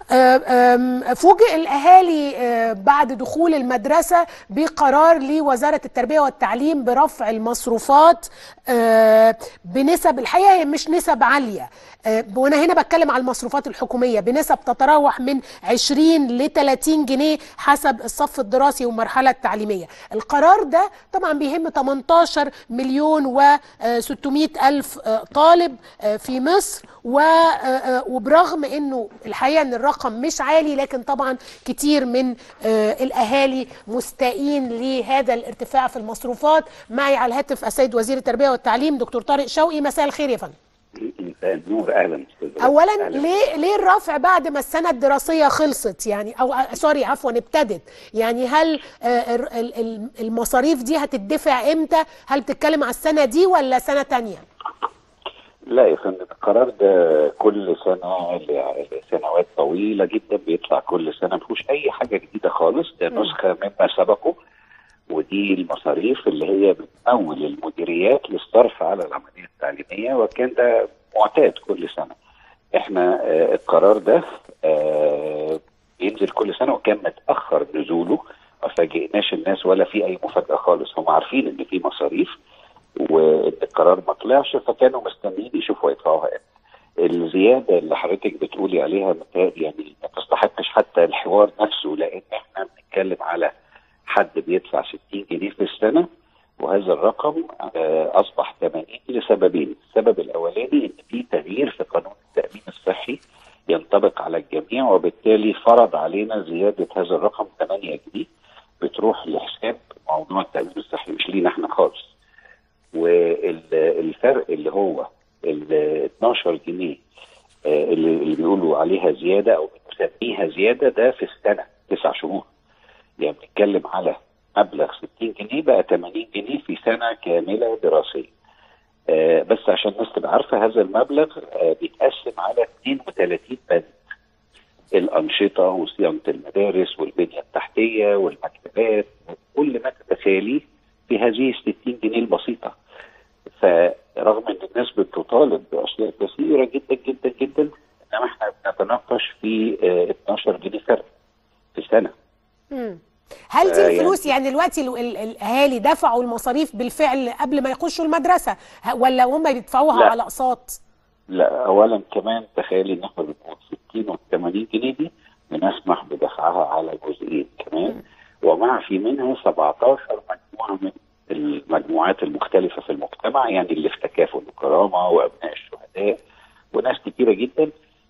آم، فوجئ الاهالي آه، بعد دخول المدرسه بقرار لوزاره التربيه والتعليم برفع المصروفات آه، بنسب الحقيقه هي مش نسب عاليه آه، وانا هنا بتكلم على المصروفات الحكوميه بنسب تتراوح من 20 ل 30 جنيه حسب الصف الدراسي والمرحله التعليميه القرار ده طبعا بيهم 18 مليون و 600 الف آه، طالب آه، في مصر و- آه، آه، وبرغم انه الحقيقه ان الرقم مش عالي لكن طبعا كتير من آه، الاهالي مستائين لهذا الارتفاع في المصروفات معي على الهاتف السيد وزير التربيه والتعليم دكتور طارق شوقي مساء الخير يا فندم مساء النور اهلا استاذ اولا أهلاً. ليه ليه الرفع بعد ما السنه الدراسيه خلصت يعني او آه، سوري عفوا ابتدت يعني هل آه، ال- ال- ال- المصاريف دي هتدفع امتى هل بتتكلم على السنه دي ولا سنه تانية لا يا فندم القرار ده كل سنه لسنوات طويله جدا بيطلع كل سنه ما فيهوش اي حاجه جديده خالص ده نسخه مما سبقه ودي المصاريف اللي هي بتمول المديريات للصرف على العمليه التعليميه وكان ده معتاد كل سنه احنا آه القرار ده آه بينزل كل سنه وكان متاخر نزوله ما فاجئناش الناس ولا في اي مفاجاه خالص هم عارفين ان في مصاريف وان القرار ما طلعش فكانوا مستنيين يشوفوا يدفعوها امتى. الزياده اللي حضرتك بتقولي عليها متهيألي يعني ما تستحقش حتى الحوار نفسه لان احنا بنتكلم على حد بيدفع 60 جنيه في السنه وهذا الرقم آه، اصبح 80 لسببين، السبب الاولاني ان في تغيير في قانون التامين الصحي ينطبق على الجميع وبالتالي فرض علينا زياده هذا الرقم 8 جنيه بتروح لحساب موضوع التامين الصحي مش لينا احنا خالص. والفرق اللي هو ال 12 جنيه آه، اللي اللي بيقولوا عليها زياده او بنسميها زياده ده في السنه تسع شهور. يعني بنتكلم على مبلغ 60 جنيه بقى 80 جنيه في سنه كامله دراسيه. آه بس عشان الناس تبقى عارفه هذا المبلغ آه بيتقسم على 32 بند. الانشطه وصيانه المدارس والبنيه التحتيه والمكتبات وكل ما تتخيليه في هذه 60 جنيه البسيطه. فرغم ان الناس بتطالب باشياء كثيره جدا جدا جدا انما احنا بنتناقش في آه 12 جنيه فرق في سنه. مم. هل دي آه، يعني- الفلوس يعني دلوقتي ال- ال- الاهالي دفعوا المصاريف بالفعل قبل ما يخشوا المدرسه ه- ولا هم بيدفعوها لا. على اقساط لا اولا كمان تخيلي ان احنا بنقول 60 و 80 جنيه دي بنسمح بدفعها على جزئين كمان ومع في منها 17 مجموعه من المجموعات المختلفه في المجتمع يعني اللي في تكافل وكرامه وابناء الشهداء وناس كتيره جدا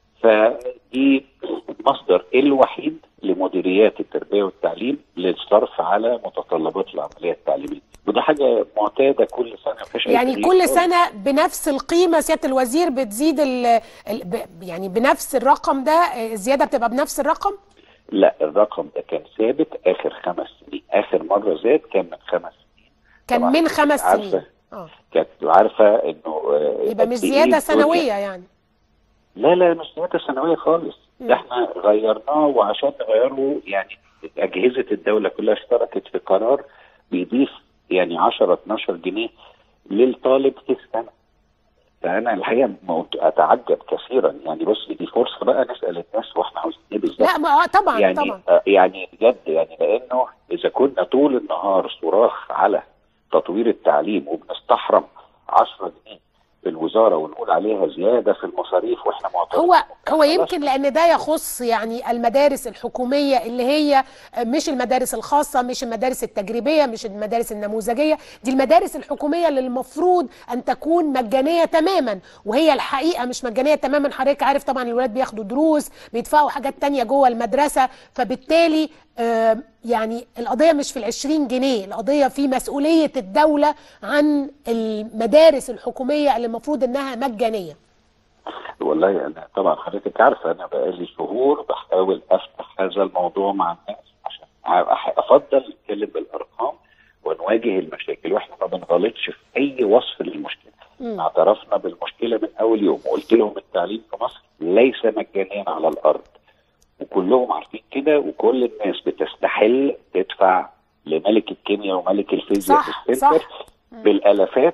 فدي المصدر الوحيد لمديريات التربيه والتعليم للصرف على متطلبات العمليه التعليميه وده حاجه معتاده كل سنه مفيش أي يعني تغيير كل خالص. سنه بنفس القيمه سياده الوزير بتزيد ال ال ب- يعني بنفس الرقم ده آه، الزياده بتبقى بنفس الرقم لا الرقم ده كان ثابت اخر خمس سنين اخر مره زاد كان من خمس سنين كان طبعاً من خمس عارفة- سنين اه كانت عارفه انه آه، يبقى قد مش إيه زياده الدنيا- سنويه يعني لا لا مش زياده سنويه خالص مم. ده احنا غيرناه وعشان نغيره يعني اجهزه الدوله كلها اشتركت في قرار بيضيف يعني 10 12 جنيه للطالب في السنه فانا الحقيقه موت- اتعجب كثيرا يعني بص دي فرصه بقى نسال الناس واحنا عاوزين ايه بالظبط لا ما آه، طبعا يعني طبعا آه، يعني بجد يعني لانه اذا كنا طول النهار صراخ على تطوير التعليم وبنستحرم 10 جنيه في الوزاره ونقول عليها زياده في المصاريف واحنا معترضين هو هو خلاص. يمكن لان ده يخص يعني المدارس الحكوميه اللي هي مش المدارس الخاصه مش المدارس التجريبيه مش المدارس النموذجيه دي المدارس الحكوميه اللي المفروض ان تكون مجانيه تماما وهي الحقيقه مش مجانيه تماما حضرتك عارف طبعا الولاد بياخدوا دروس بيدفعوا حاجات تانية جوه المدرسه فبالتالي آه، يعني القضيه مش في العشرين جنيه القضيه في مسؤوليه الدوله عن المدارس الحكوميه اللي المفروض انها مجانيه والله انا طبعا حضرتك عارفه انا بقالي شهور بحاول افتح هذا الموضوع مع الناس عشان أح- افضل نتكلم بالارقام ونواجه المشاكل واحنا ما بنغلطش في اي وصف للمشكله مم. اعترفنا بالمشكله من اول يوم وقلت لهم التعليم في مصر ليس مجانيا على الارض وكلهم عارفين كده وكل الناس بتستحل تدفع لملك الكيمياء وملك الفيزياء صح، في السنتر صح. بالالافات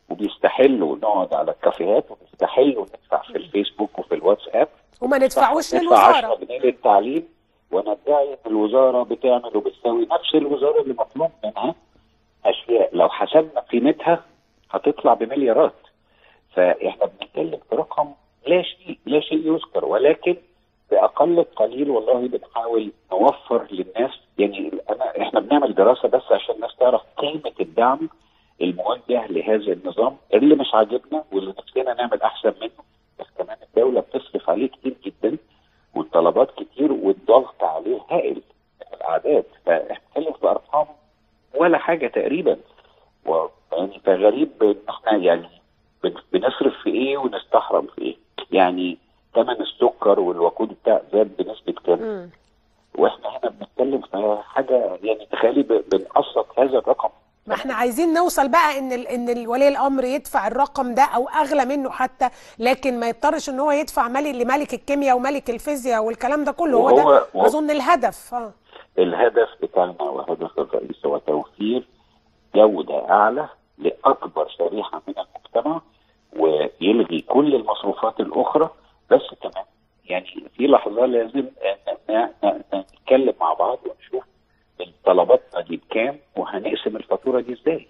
وبيستحلوا نقعد على الكافيهات وبيستحلوا ندفع في الفيسبوك وفي الواتساب وما ندفعوش ندفع 10 للوزاره جنيه للتعليم وندعي ان الوزاره بتعمل وبتسوي نفس الوزاره اللي مطلوب منها اشياء لو حسبنا قيمتها هتطلع بمليارات فاحنا بنتكلم في رقم لا شيء لا شيء يذكر ولكن باقل القليل والله بنحاول نوفر للناس يعني انا احنا بنعمل دراسه بس عشان الناس تعرف قيمه الدعم الموجه لهذا النظام اللي مش عاجبنا واللي نفسنا نعمل احسن منه بس كمان الدوله بتصرف عليه كتير جدا والطلبات كتير والضغط عليه هائل من الاعداد فاحنا بنتكلم في ارقام ولا حاجه تقريبا و- يعني فغريب ان احنا يعني بن- بنصرف في ايه ونستحرم في ايه يعني ثمن السكر والوقود بتاع زاد بنسبه كام مم. واحنا هنا بنتكلم في حاجه يعني تخيلي ب- بنقسط هذا الرقم ما احنا عايزين نوصل بقى ان ال- ان ولي الامر يدفع الرقم ده او اغلى منه حتى لكن ما يضطرش ان هو يدفع مالي لملك الكيمياء وملك الفيزياء والكلام ده كله هو وهو- ده وهو- اظن الهدف اه الهدف بتاعنا وهدف الرئيس هو توفير جودة أعلى لأكبر شريحة من المجتمع ويلغي كل المصروفات الأخرى بس كمان يعني في لحظة لازم ن- ن- ن- نتكلم مع بعض ونشوف طلباتنا دي بكام وهنقسم الفاتورة دي ازاي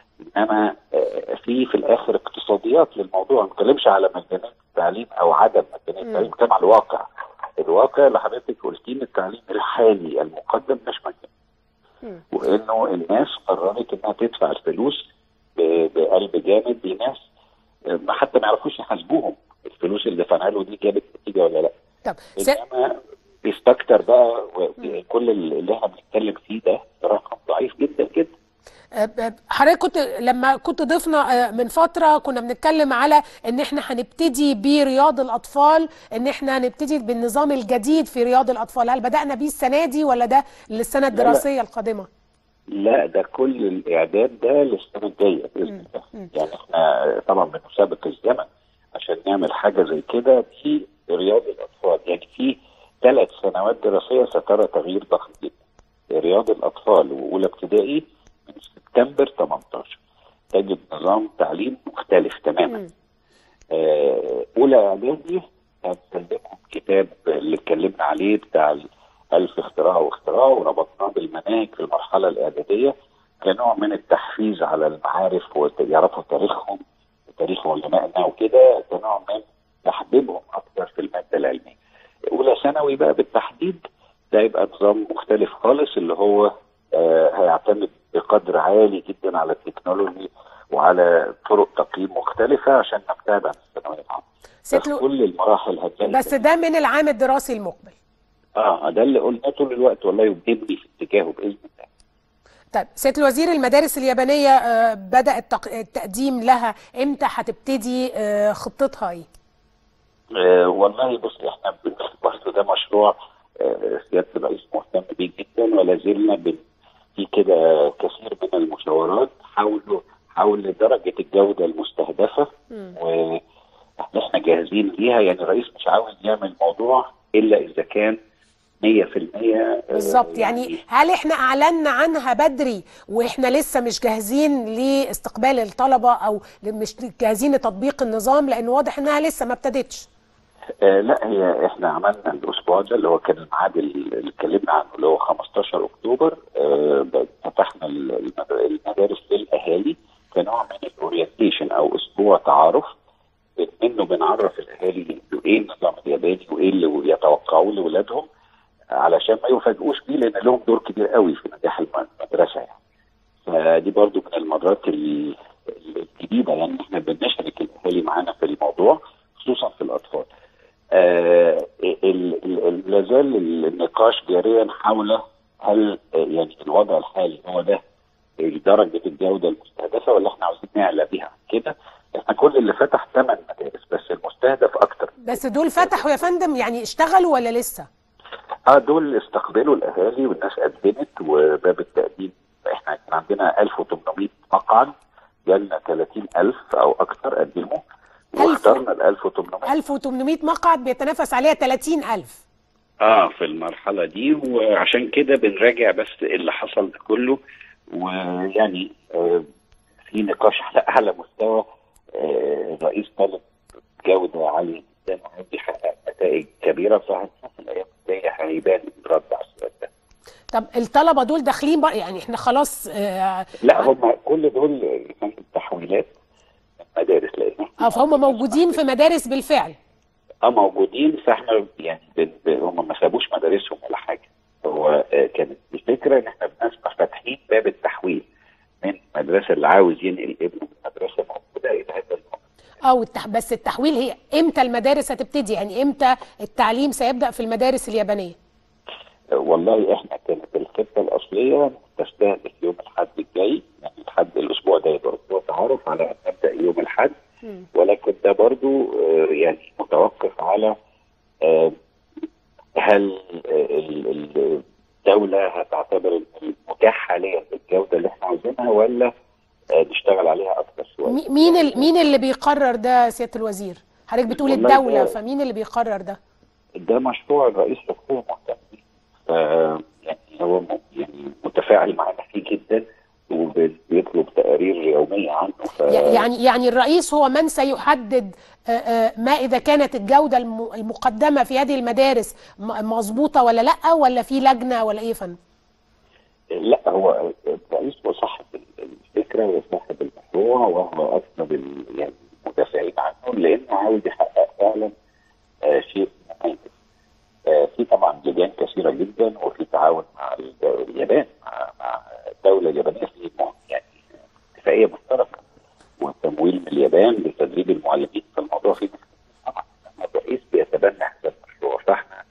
انما آه، في في الاخر اقتصاديات للموضوع ما بنتكلمش على مجانيه التعليم او عدم مجانيه التعليم بنتكلم على الواقع الواقع اللي حضرتك قلتيه ان التعليم الحالي المقدم مش مجاني مم. وانه الناس قررت انها تدفع الفلوس ب- بقلب جامد لناس آه، ما حتى ما يعرفوش يحاسبوهم الفلوس اللي دفعناها له دي جابت نتيجه ولا لا طب س... انما بيستكتر بقى وكل اللي احنا بنتكلم فيه ده رقم ضعيف جدا جدا آه، آه، حضرتك كنت لما كنت ضيفنا آه، من فتره كنا بنتكلم على ان احنا هنبتدي برياض الاطفال ان احنا هنبتدي بالنظام الجديد في رياض الاطفال هل بدانا بيه السنه دي ولا ده للسنه الدراسيه القادمه لا ده كل الاعداد ده للسنه الجايه باذن الله يعني احنا طبعا بنسابق الزمن عشان نعمل حاجه زي كده في رياض الاطفال يعني في ثلاث سنوات دراسيه سترى تغيير ضخم جدا رياض الاطفال واولى ابتدائي من سبتمبر 18 تجد نظام تعليم مختلف تماما مم. آه، اولى اعدادي هنسلمهم كتاب اللي اتكلمنا عليه بتاع الف اختراع واختراع وربطناه بالمناهج في المرحله الاعداديه كنوع من التحفيز على المعارف ويعرفوا تاريخهم وتاريخ علمائنا وكده كنوع من تحبيبهم اكثر في الماده العلميه. اولى ثانوي بقى بالتحديد ده يبقى نظام مختلف خالص اللي هو آه هيعتمد بقدر عالي جدا على التكنولوجي وعلى طرق تقييم مختلفه عشان نبتعد عن الثانويه العامه. ست بس لو- كل المراحل هتلاقي بس ده من العام الدراسي المقبل اه ده اللي قلناه طول الوقت والله وبنبني في اتجاهه باذن الله. طيب سيادة الوزير المدارس اليابانية آه، بدأ التق- التقديم لها امتى هتبتدي آه، خطتها ايه؟ آه والله بص احنا بن- برضه ده مشروع آه سياده الرئيس مهتم بيه جدا ولا زلنا بن- في كده كثير من المشاورات حول حول درجه الجوده المستهدفه واحنا جاهزين ليها يعني الرئيس مش عاوز يعمل موضوع الا اذا كان 100% آه، بالظبط يعني هل احنا اعلنا عنها بدري واحنا لسه مش جاهزين لاستقبال الطلبة او مش جاهزين لتطبيق النظام لان واضح انها لسه ما ابتدتش آه لا هي احنا عملنا الاسبوع ده اللي هو كان الميعاد اللي اتكلمنا عنه اللي هو 15 اكتوبر آه ب- فتحنا ال- المد- المدارس للاهالي كنوع من الاورينتيشن او اسبوع تعارف منه بنعرف الاهالي ايه النظام الياباني وايه اللي يتوقعوه لاولادهم علشان ما يفاجئوش بيه لان لهم دور كبير قوي في نجاح الم- المدرسه يعني. فدي برضو من المرات ال- ال- الجديده يعني احنا بنشارك الاهالي معانا في الموضوع خصوصا في الاطفال. آه ال- ال- ال- لا زال النقاش جاريا حول هل آه، يعني الوضع الحالي هو ده درجه الجوده المستهدفه ولا احنا عاوزين نعلى بيها عن كده؟ احنا كل اللي فتح ثمان مدارس بس المستهدف اكتر بس دول فتحوا يا فندم يعني اشتغلوا ولا لسه؟ اه دول استقبلوا الاهالي والناس قدمت وباب التقديم احنا كان عندنا 1800 مقعد جالنا 30000 او اكثر قدموا ألف؟ واخترنا ال 1800 1800 مقعد بيتنافس عليها 30000 اه في المرحله دي وعشان كده بنراجع بس اللي حصل ده كله ويعني آه في نقاش على اعلى مستوى آه، الرئيس طالب جوده عاليه جدا وعايز يحقق نتائج كبيره فهنشوف الايام الجايه هيبان الرد على السؤال ده طب الطلبه دول داخلين بقى يعني احنا خلاص آه لا هم كل دول كانت تحويلات مدارس لان آه، فهم موجودين في مدارس بالفعل اه موجودين فاحنا يعني بن- ب- هم ما سابوش مدارسهم ولا حاجه هو آه، كانت الفكره ان احنا بنبقى فاتحين باب التحويل من المدرسه اللي عاوز ينقل ابنه من مدرسه موجوده الى هذا الموضوع اه والتح... بس التحويل هي امتى المدارس هتبتدي يعني امتى التعليم سيبدأ في المدارس اليابانية آه، والله احنا كانت الخطه الاصليه تستهدف يوم الاحد الجاي يعني الحد الاسبوع ده يبقى اسبوع تعارف على ان نبدا يوم الاحد ولكن ده برضو آه، يعني متوقف على آه، هل آه، ال- ال- الدولة هتعتبر إن المتاح حاليا بالجودة اللي احنا عاوزينها ولا آه، نشتغل عليها أكتر شوية؟ مي- مين ال... مين اللي بيقرر ده سيادة الوزير حضرتك بتقول والله الدولة ده- فمين اللي بيقرر ده ده مشروع الرئيس شخصيا مهتم بيه. ف يعني هو م- يعني متفاعل معانا فيه جدا وبيطلب تقارير يومية عنه ف... يعني يعني الرئيس هو من سيحدد آه، آه، ما اذا كانت الجودة الم- المقدمة في هذه المدارس م- مظبوطة ولا لا ولا في لجنة ولا ايه يا فندم لا هو الرئيس هو صاحب الفكره وصاحب المشروع وهو اكثر ال- يعني المدافعين عنه لانه عاوز يحقق فعلا آه، شيء مميز. آه، في طبعا لجان كثيره جدا وفي تعاون مع ال- اليابان مع مع الدوله اليابانيه في م- يعني اتفاقيه مشتركه وتمويل من اليابان لتدريب المعلمين فالموضوع فيه طبعا الرئيس بيتبنى هذا المشروع فاحنا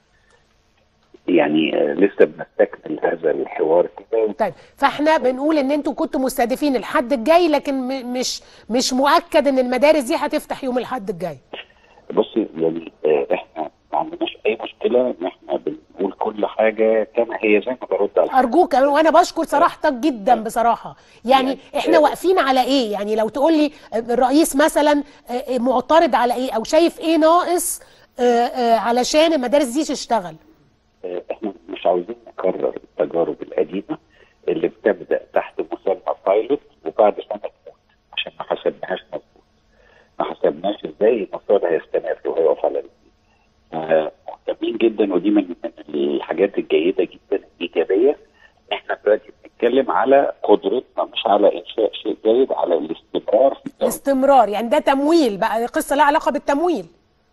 يعني آه، لسه بنستكمل هذا الحوار كده طيب فاحنا بنقول ان انتوا كنتوا مستهدفين الحد الجاي لكن م- مش مش مؤكد ان المدارس دي هتفتح يوم الحد الجاي بصي يعني آه، احنا ما عندناش اي مشكله ان احنا بنقول كل حاجه كما هي زي ما برد على ارجوك وانا بشكر صراحتك جدا بصراحه يعني يعني- احنا واقفين على ايه يعني لو تقول لي الرئيس مثلا آه، معترض على ايه او شايف ايه ناقص آه، آه، علشان المدارس دي تشتغل آه، احنا مش عاوزين نكرر التجارب القديمه اللي بتبدا تحت مسمى بايلوت وبعد سنه تموت عشان ما حسبناهاش مظبوط ما حسبناش ازاي المسار هيستمر وهيقف على رجليه آه، مهتمين جدا ودي من من الحاجات الجيده جدا الايجابيه احنا دلوقتي بنتكلم على قدرتنا مش على انشاء شيء جيد على الاستمرار في الدولة. الاستمرار يعني ده تمويل بقى قصه لها علاقه بالتمويل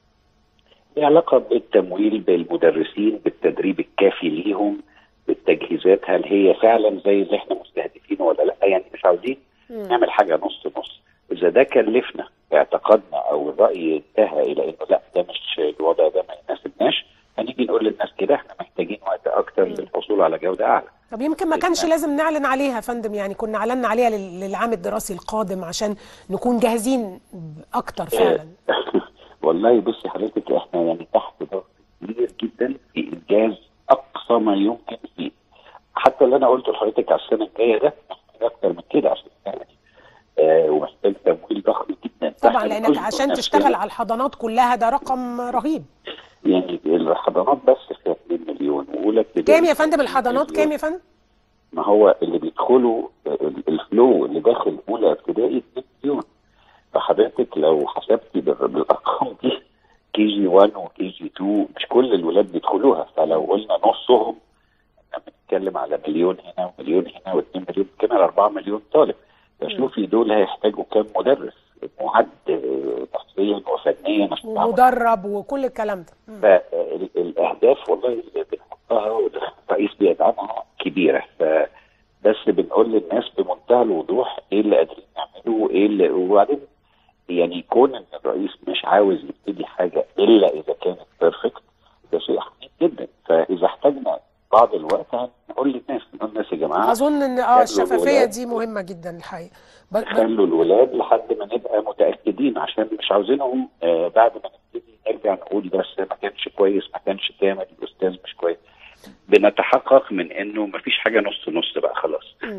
ليه علاقة بالتمويل بالمدرسين بالتدريب الكافي ليهم بالتجهيزات هل هي فعلا زي اللي احنا مستهدفينه ولا لا يعني مش عاوزين نعمل حاجة نص نص إذا ده كلفنا اعتقادنا أو الرأي انتهى إلى إنه لا ده مش الوضع ده ما يناسبناش هنيجي نقول للناس كده احنا محتاجين وقت أكتر للحصول على جودة أعلى طب يمكن ما كانش لازم نعلن عليها يا فندم يعني كنا اعلنا عليها لل- للعام الدراسي القادم عشان نكون جاهزين اكتر فعلا والله بصي حضرتك احنا يعني تحت ضغط كبير جدا في انجاز اقصى ما يمكن فيه حتى اللي انا قلته لحضرتك على السنه الجايه ده محتاج اكتر من كده عشان نعمل آه ومحتاج تمويل ضخم جدا طبعا فإحنا لانك بنظبط عشان نفسنا. تشتغل على الحضانات كلها ده رقم رهيب يعني الحضانات بس فيها 2 مليون واولى ابتدائي كام يا فندم الحضانات مليون. كام يا فندم ما هو اللي بيدخلوا ال- الفلو اللي داخل اولى ابتدائي 2 مليون فحضرتك لو حسبتي بال- بالارقام دي كي جي 1 وكي جي 2 مش كل الولاد بيدخلوها فلو قلنا نصهم احنا بنتكلم على مليون هنا ومليون هنا و2 مليون كمان 4 مليون طالب فشوفي دول هيحتاجوا كام مدرس معد آه، نفسيا وفنيا عشان يتعامل ومدرب وكل الكلام ده مم. فالاهداف والله اللي بنحطها والرئيس بيدعمها كبيره فبس بنقول للناس بمنتهى الوضوح ايه اللي قادرين نعمله وايه اللي وبعدين يعني كون ان الرئيس مش عاوز يبتدي حاجه الا اذا كانت بيرفكت ده شيء حميد جدا فاذا احتاجنا بعض الوقت هنقول للناس نقول للناس يا جماعه اظن ان اه خلوا الشفافيه الولاد- دي مهمه جدا الحقيقه ب- ب- خلوا الولاد لحد ما نبقى متاكدين عشان مش عاوزينهم آه بعد ما نبتدي نرجع نقول بس ما كانش كويس ما كانش كامل الاستاذ مش كويس بنتحقق من انه ما فيش حاجه نص نص بقى خلاص مم.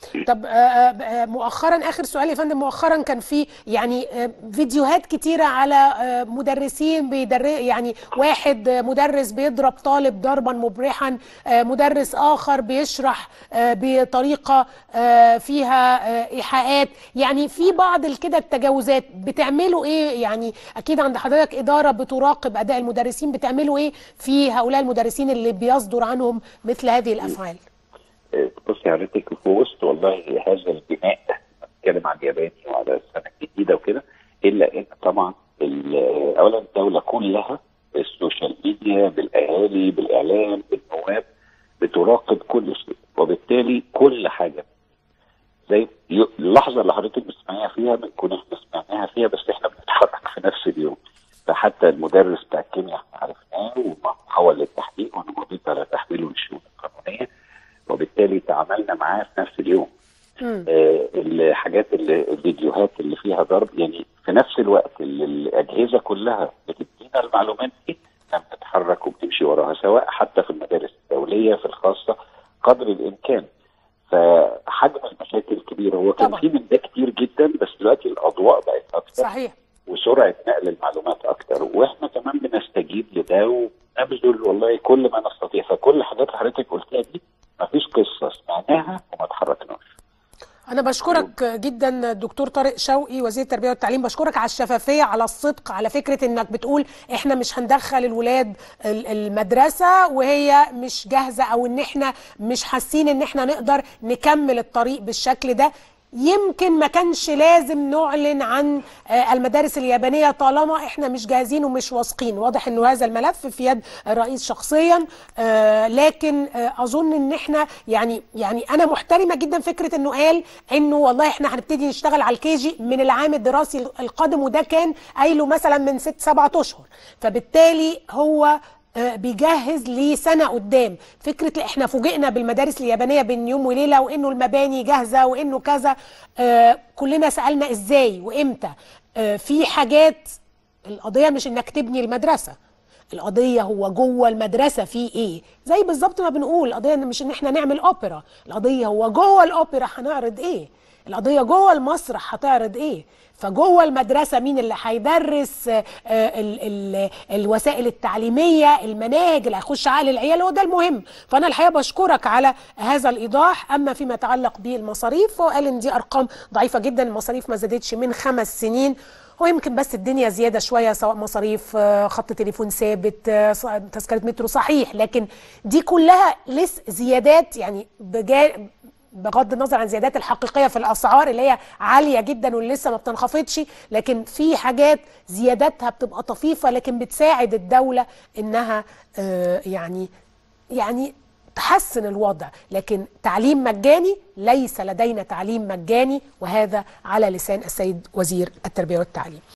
طب آه، آه، مؤخرا اخر سؤال يا فندم مؤخرا كان في يعني آه، فيديوهات كتيره على آه، مدرسين بيدر يعني واحد آه، مدرس بيضرب طالب ضربا مبرحا آه، مدرس اخر بيشرح آه، بطريقه آه، فيها آه، ايحاءات يعني في بعض كده التجاوزات بتعملوا ايه يعني اكيد عند حضرتك اداره بتراقب اداء المدرسين بتعملوا ايه في هؤلاء المدرسين اللي بيصدر عنهم مثل هذه الافعال بصي حضرتك في وسط والله هذا البناء بتكلم عن الياباني وعلى السنه الجديده وكده الا ان طبعا ال- اولا الدوله كلها بالسوشيال ميديا بالاهالي بالاعلام بالنواب بتراقب كل شيء وبالتالي كل حاجه زي ي- اللحظه اللي حضرتك بتسمعيها فيها بنكون احنا سمعناها فيها بس احنا بنتحرك في نفس اليوم فحتى المدرس بتاع الكيمياء احنا عرفناه ومحول للتحقيق وانا مضيت على تحويله للشؤون القانونيه وبالتالي تعاملنا معاه في نفس اليوم مم. آه، الحاجات اللي الفيديوهات اللي فيها ضرب يعني في نفس الوقت اللي الاجهزه كلها بتدينا المعلومات دي احنا بنتحرك وبتمشي وراها سواء حتى في المدارس الدوليه في الخاصه قدر الامكان فحجم المشاكل كبيره هو كان طبعا. في من ده كتير جدا بس دلوقتي الاضواء بقت اكتر صحيح وسرعه نقل المعلومات اكتر واحنا كمان بنستجيب لده ونبذل والله كل ما نستطيع فكل الحاجات اللي حضرتك قلتها دي مفيش قصه سمعناها وما اتحركناش أنا بشكرك جدا الدكتور طارق شوقي وزير التربية والتعليم بشكرك على الشفافية على الصدق على فكرة إنك بتقول إحنا مش هندخل الولاد ال- المدرسة وهي مش جاهزة أو إن إحنا مش حاسين إن إحنا نقدر نكمل الطريق بالشكل ده يمكن ما كانش لازم نعلن عن آه، المدارس اليابانية طالما احنا مش جاهزين ومش واثقين واضح انه هذا الملف في يد الرئيس شخصيا آه، لكن آه، اظن ان احنا يعني يعني انا محترمة جدا فكرة انه قال انه والله احنا هنبتدي نشتغل على الكيجي من العام الدراسي القادم وده كان قايله مثلا من ست سبعة اشهر فبالتالي هو آه، بيجهز لسنه قدام فكره احنا فوجئنا بالمدارس اليابانيه بين يوم وليله وانه المباني جاهزه وانه كذا آه، كلنا سالنا ازاي وامتى آه، في حاجات القضيه مش انك تبني المدرسه القضيه هو جوه المدرسه في ايه زي بالظبط ما بنقول القضيه إن مش ان احنا نعمل اوبرا القضيه هو جوه الاوبرا هنعرض ايه القضيه جوه المسرح هتعرض ايه فجوه المدرسه مين اللي هيدرس آه، ال ال الوسائل التعليميه المناهج اللي هيخش عقل العيال هو ده المهم فانا الحقيقه بشكرك على هذا الايضاح اما فيما يتعلق بالمصاريف فهو قال ان دي ارقام ضعيفه جدا المصاريف ما زادتش من خمس سنين هو يمكن بس الدنيا زياده شويه سواء مصاريف آه، خط تليفون ثابت آه، ص- تذكره مترو صحيح لكن دي كلها لسه زيادات يعني بجا بغض النظر عن الزيادات الحقيقيه في الاسعار اللي هي عاليه جدا واللي لسه ما بتنخفضش لكن في حاجات زياداتها بتبقى طفيفه لكن بتساعد الدوله انها آه، يعني يعني تحسن الوضع لكن تعليم مجاني ليس لدينا تعليم مجاني وهذا على لسان السيد وزير التربيه والتعليم